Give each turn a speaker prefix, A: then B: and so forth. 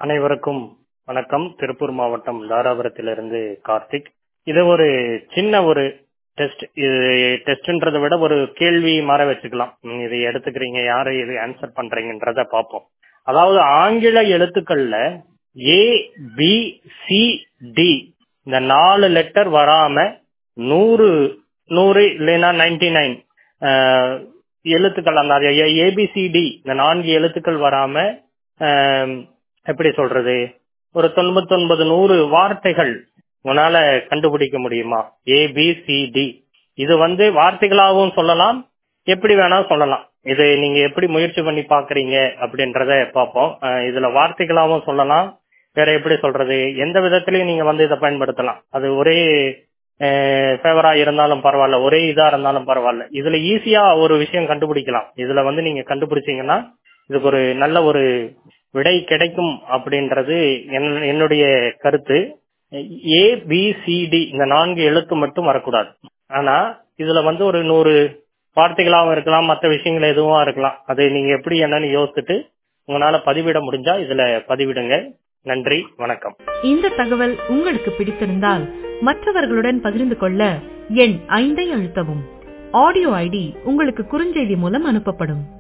A: அனைவருக்கும் வணக்கம் திருப்பூர் மாவட்டம் தாராபுரத்திலிருந்து கார்த்திக் இது ஒரு சின்ன ஒரு டெஸ்ட் இது டெஸ்ட்ன்றதை விட ஒரு கேள்வி மாற வச்சுக்கலாம் ம், இதை எடுத்துக்கிறீங்க யாரு இது ஆன்சர் பண்றீங்கன்றத பார்ப்போம் அதாவது ஆங்கில எழுத்துக்கள்ல ஏ பி சி டி இந்த நாலு லெட்டர் வராம நூறு நூறு இல்லைன்னா நைன்டி நைன் எழுத்துக்கள் அந்த ஏபிசிடி இந்த நான்கு எழுத்துக்கள் வராம ஆம், எப்படி சொல்றது ஒரு தொண்ணூத்தொன்பது நூறு வார்த்தைகள் உன்னால கண்டுபிடிக்க முடியுமா ஏபிசிடி இது வந்து வார்த்தைகளாகவும் சொல்லலாம் எப்படி வேணா சொல்லலாம் இது நீங்க எப்படி முயற்சி பண்ணி பாக்குறீங்க அப்படின்றத பார்ப்போம் அஹ் இதுல வார்த்தைகளாகவும் சொல்லலாம் வேற எப்படி சொல்றது எந்த விதத்திலையும் நீங்க வந்து இதை பயன்படுத்தலாம் அது ஒரே ஃபேவரா இருந்தாலும் பரவாயில்ல ஒரே இதா இருந்தாலும் பரவாயில்ல இதுல ஈஸியா ஒரு விஷயம் கண்டுபிடிக்கலாம் இதுல வந்து நீங்க கண்டுபிடிச்சீங்கன்னா இதுக்கு ஒரு நல்ல ஒரு விடை கிடைக்கும் அப்படின்றது என்- என்னுடைய கருத்து ஏ பி சி டி இந்த நான்கு எழுத்து மட்டும் வரக்கூடாது ஆனா இதுல வந்து ஒரு நூறு வார்த்தைகளாகவும் இருக்கலாம் மற்ற விஷயங்கள் எதுவும் இருக்கலாம் அது நீங்க எப்படி என்னன்னு யோசிச்சுட்டு உங்களால பதிவிட முடிஞ்சா இதுல பதிவிடுங்க நன்றி வணக்கம்
B: இந்த தகவல் உங்களுக்கு பிடித்திருந்தால் மற்றவர்களுடன் பகிர்ந்து கொள்ள எண் ஐந்தை அழுத்தவும் ஆடியோ ஐடி உங்களுக்கு குறுஞ்செய்தி மூலம் அனுப்பப்படும்